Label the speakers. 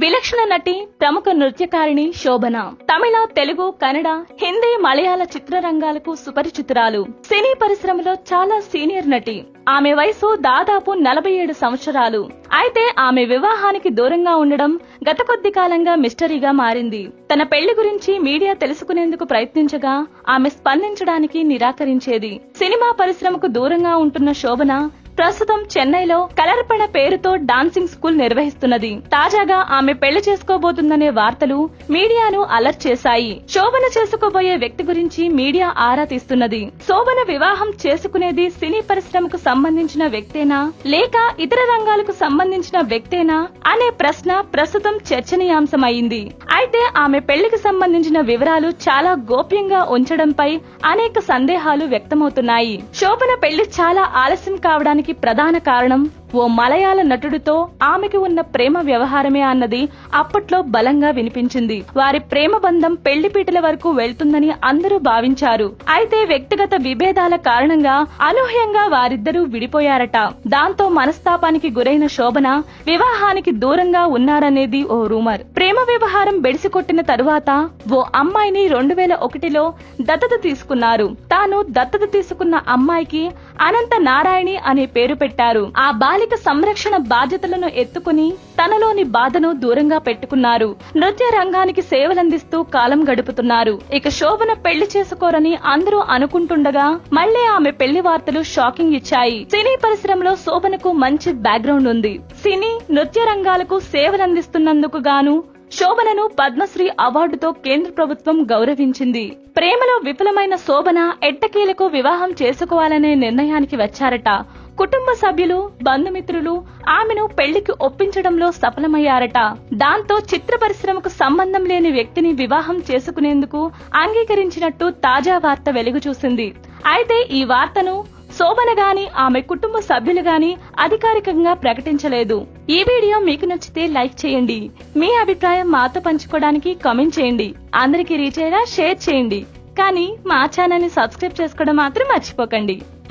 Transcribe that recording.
Speaker 1: విలక్షణ నటి ప్రముఖ నృత్యకారిణి శోభన తమిళ తెలుగు కన్నడ హిందీ మలయాళ చిత్రరంగాలకు సుపరిచితురాలు సినీ పరిశ్రమలో చాలా సీనియర్ నటి ఆమె వయసు దాదాపు నలభై ఏడు సంవత్సరాలు అయితే ఆమె వివాహానికి దూరంగా ఉండడం గత కొద్ది కాలంగా మిస్టరీగా మారింది తన పెళ్లి గురించి మీడియా తెలుసుకునేందుకు ప్రయత్నించగా ఆమె స్పందించడానికి నిరాకరించేది సినిమా పరిశ్రమకు దూరంగా ఉంటున్న శోభన ప్రస్తుతం చెన్నైలో కలర్పణ పేరుతో డాన్సింగ్ స్కూల్ నిర్వహిస్తున్నది తాజాగా ఆమె పెళ్లి చేసుకోబోతుందనే వార్తలు మీడియాను అలర్ట్ చేశాయి శోభన చేసుకోబోయే వ్యక్తి గురించి మీడియా ఆరా తీస్తున్నది శోభన వివాహం చేసుకునేది సినీ పరిశ్రమకు సంబంధించిన వ్యక్తేనా లేక ఇతర రంగాలకు సంబంధించిన వ్యక్తేనా అనే ప్రశ్న ప్రస్తుతం చర్చనీయాంశమైంది అయితే ఆమె పెళ్లికి సంబంధించిన వివరాలు చాలా గోప్యంగా ఉంచడంపై అనేక సందేహాలు వ్యక్తమవుతున్నాయి శోభన పెళ్లి చాలా ఆలస్యం కావడానికి ప్రధాన కారణం ఓ మలయాళ నటుడితో ఆమెకి ఉన్న ప్రేమ వ్యవహారమే అన్నది అప్పట్లో బలంగా వినిపించింది వారి ప్రేమ బంధం పెళ్లిపీటల వరకు వెళ్తుందని అందరూ భావించారు అయితే వ్యక్తిగత విభేదాల కారణంగా అనూహ్యంగా వారిద్దరూ విడిపోయారట దాంతో మనస్తాపానికి గురైన శోభన వివాహానికి దూరంగా ఉన్నారనేది ఓ రూమర్ ప్రేమ వ్యవహారం బెడిసికొట్టిన తరువాత ఓ అమ్మాయిని రెండు వేల ఒకటిలో దత్తత తీసుకున్నారు తాను దత్తత తీసుకున్న అమ్మాయికి అనంత నారాయణి అనే పేరు పెట్టారు ఆ బాలిక సంరక్షణ బాధ్యతలను ఎత్తుకుని తనలోని బాధను దూరంగా పెట్టుకున్నారు నృత్య రంగానికి సేవలందిస్తూ కాలం గడుపుతున్నారు ఇక శోభన పెళ్లి చేసుకోరని అందరూ అనుకుంటుండగా మళ్లీ ఆమె పెళ్లి వార్తలు షాకింగ్ ఇచ్చాయి సినీ పరిశ్రమలో శోభనకు మంచి బ్యాక్గ్రౌండ్ ఉంది సినీ నృత్య రంగాలకు సేవలందిస్తున్నందుకు గాను శోభనను పద్మశ్రీ అవార్డుతో కేంద్ర ప్రభుత్వం గౌరవించింది ప్రేమలో విఫలమైన శోభన ఎట్టకేలకు వివాహం చేసుకోవాలనే నిర్ణయానికి వచ్చారట కుటుంబ సభ్యులు బంధుమిత్రులు ఆమెను పెళ్లికి ఒప్పించడంలో సఫలమయ్యారట దాంతో చిత్ర పరిశ్రమకు సంబంధం లేని వ్యక్తిని వివాహం చేసుకునేందుకు అంగీకరించినట్టు తాజా వార్త వెలుగు చూసింది అయితే ఈ వార్తను శోభన గాని ఆమె కుటుంబ సభ్యులు గాని అధికారికంగా ప్రకటించలేదు ఈ వీడియో మీకు నచ్చితే లైక్ చేయండి మీ అభిప్రాయం మాతో పంచుకోవడానికి కామెంట్ చేయండి అందరికీ రీచ్ అయ్యేలా షేర్ చేయండి కానీ మా ఛానల్ ని సబ్స్క్రైబ్ చేసుకోవడం మాత్రం మర్చిపోకండి